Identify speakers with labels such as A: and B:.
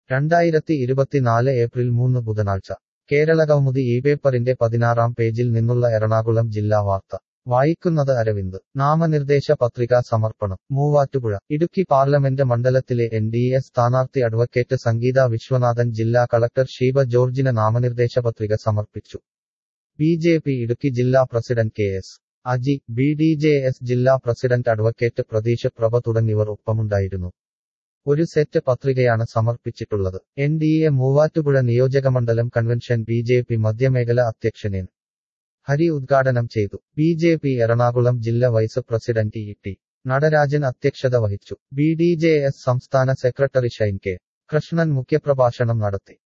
A: രണ്ടായിരത്തി ഇരുപത്തിനാല് ഏപ്രിൽ മൂന്ന് ബുധനാഴ്ച കേരളകൗമുദി ഈ പേപ്പറിന്റെ പതിനാറാം പേജിൽ നിന്നുള്ള എറണാകുളം ജില്ലാ വാർത്ത വായിക്കുന്നത് അരവിന്ദ് നാമനിർദ്ദേശ പത്രികാ സമർപ്പണം മൂവാറ്റുപുഴ ഇടുക്കി പാർലമെന്റ് മണ്ഡലത്തിലെ എൻ ഡി എ സ്ഥാനാർത്ഥി അഡ്വക്കേറ്റ് സംഗീത വിശ്വനാഥൻ ജില്ലാ കളക്ടർ ഷീബ ജോർജിന് നാമനിർദ്ദേശ പത്രിക സമർപ്പിച്ചു ബി ജെ പി ഇടുക്കി ജില്ലാ president K S Aji B D J S ജില്ലാ പ്രസിഡന്റ് അഡ്വക്കേറ്റ് പ്രതീഷ് പ്രഭ തുടങ്ങിയവർ ഒപ്പമുണ്ടായിരുന്നു ഒരു സെറ്റ് പത്രികയാണ് സമർപ്പിച്ചിട്ടുള്ളത് എൻ ഡി എ മൂവാറ്റുപുഴ നിയോജകമണ്ഡലം കൺവെൻഷൻ ബി ജെ പി മധ്യമേഖല അധ്യക്ഷനേൻ ഹരി ഉദ്ഘാടനം ചെയ്തു ബി ജെ പി എറണാകുളം ജില്ല vice president E T Natarajan അധ്യക്ഷത വഹിച്ചു ബി ഡി ജെ എസ് സംസ്ഥാന സെക്രട്ടറി ഷൈൻ കെ കൃഷ്ണൻ മുഖ്യപ്രഭാഷണം നടത്തി